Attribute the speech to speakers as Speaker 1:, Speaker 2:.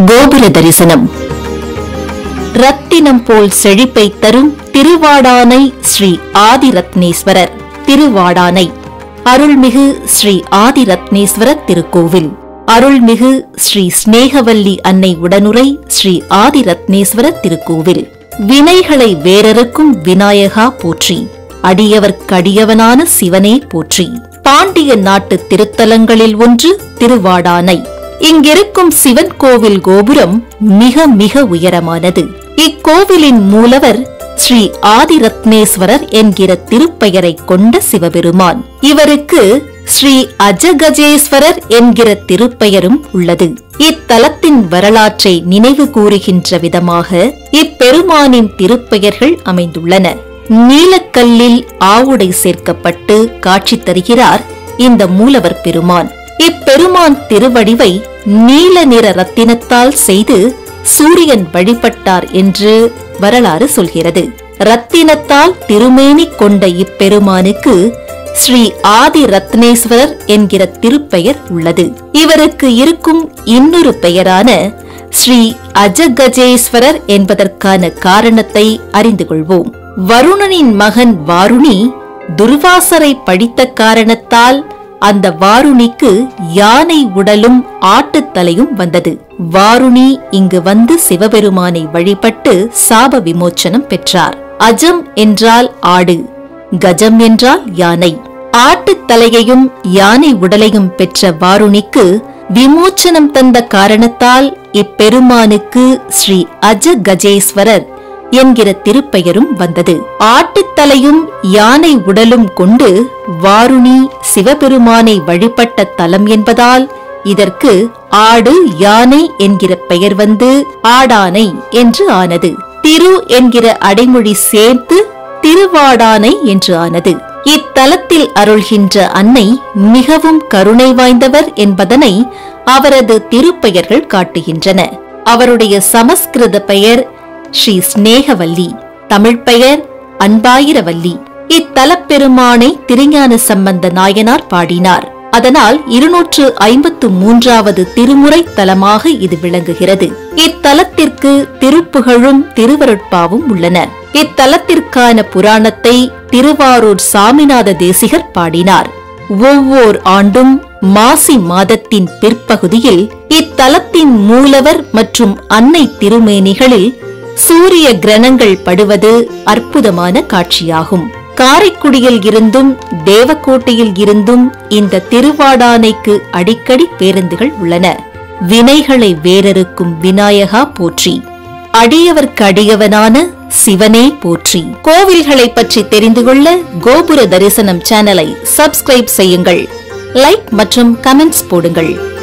Speaker 1: கோபுர தரிசனம் ரத்தினம் போல் செழிப்பை தரும் திருவாடானை ஸ்ரீ ஆதிரத்னேஸ்வரர் திருவாடானை அருள்மிகு ஸ்ரீ ஆதிரத்னேஸ்வரர் திருக்கோவில் அருள்மிகு ஸ்ரீ ஸ்நேகவல்லி அன்னை உடனுரை ஸ்ரீ ஆதிரத்னேஸ்வரர் திருக்கோவில் வினைகளை வேறறுக்கும் விநாயகா போற்றி அடியவர்க்கடியவனான சிவனே போற்றி பாண்டிய நாட்டு திருத்தலங்களில் ஒன்று திருவாடானை இங்கிருக்கும் சிவன் கோவில் கோபுரம் மிக மிக உயரமானது இக்கோவிலின் மூலவர் ஸ்ரீ ஆதிரத்னேஸ்வரர் என்கிற திருப்பெயரை கொண்ட சிவபெருமான் இவருக்கு ஸ்ரீ அஜகஜேஸ்வரர் என்கிற திருப்பெயரும் உள்ளது இத்தலத்தின் வரலாற்றை நினைவு கூறுகின்ற விதமாக இப்பெருமானின் திருப்பெயர்கள் அமைந்துள்ளன நீலக்கல்லில் ஆவுடை சேர்க்கப்பட்டு காட்சி தருகிறார் இந்த மூலவர் பெருமான் இப்பெருமான் திருவடிவை நீல நிற ரத்தினத்தால் செய்து சூரியன் வழிபட்டார் என்று வரலாறு சொல்கிறது ரத்தினத்தால் திருமேனி கொண்ட இப்பெருமானுக்கு ஸ்ரீ ஆதி ரத்னேஸ்வரர் என்கிற திருப்பெயர் உள்ளது இவருக்கு இருக்கும் இன்னொரு பெயரான ஸ்ரீ அஜகஜேஸ்வரர் என்பதற்கான காரணத்தை அறிந்து கொள்வோம் வருணனின் மகன் வாருணி துர்வாசரை படித்த காரணத்தால் அந்த வாருணிக்கு யானை உடலும் ஆட்டுத்தலையும் வந்தது வாருணி இங்கு வந்து சிவபெருமானை வழிபட்டு சாப விமோச்சனம் பெற்றார் அஜம் என்றால் ஆடு கஜம் என்றால் யானை ஆட்டுத் தலையையும் யானை உடலையும் பெற்ற வாருணிக்கு விமோச்சனம் தந்த காரணத்தால் இப்பெருமானுக்கு ஸ்ரீ அஜ கஜேஸ்வரர் என்கிற திருப்பெயரும் வந்தது ஆட்டுத்தலையும் யானை உடலும் கொண்டு வாருணி சிவபெருமானை வழிபட்ட தலம் என்பதால் இதற்கு ஆடு யானை என்கிற பெயர் வந்து ஆடானை என்று ஆனது திரு என்கிற அடைமொழி சேர்த்து திருவாடானை என்று ஆனது இத்தலத்தில் அருள்கின்ற அன்னை மிகவும் கருணை வாய்ந்தவர் என்பதனை அவரது திருப்பெயர்கள் காட்டுகின்றன அவருடைய சமஸ்கிருத பெயர் ஸ்ரீ ஸ்நேகவல்லி தமிழ் பெயர் அன்பாயிரவல்லி இத்தலப்பெருமானை திருஞான சம்பந்த நாயனார் பாடினார் அதனால் இருநூற்று ஐம்பத்து மூன்றாவது திருமுறை தலமாக இது விளங்குகிறது இத்தலத்திற்கு திருப்புகழும் திருவருட்பாவும் உள்ளன இத்தலத்திற்கான புராணத்தை திருவாரூர் சாமிநாத தேசிகர் பாடினார் ஒவ்வொரு ஆண்டும் மாசி மாதத்தின் பிற்பகுதியில் இத்தலத்தின் மூலவர் மற்றும் அன்னை திருமேனிகளில் சூரிய கிரணங்கள் படுவது அற்புதமான காட்சியாகும் காரைக்குடியில் இருந்தும் தேவக்கோட்டையில் இருந்தும் இந்த திருவாடானைக்கு அடிக்கடி பேருந்துகள் உள்ளன வினைகளை வேறறுக்கும் விநாயகா போற்றி அடியவர்க்கு அடியவனான சிவனே போற்றி கோவில்களை பற்றி தெரிந்து கொள்ள கோபுர தரிசனம் சேனலை சப்ஸ்கிரைப் செய்யுங்கள் லைக் மற்றும் கமெண்ட்ஸ் போடுங்கள்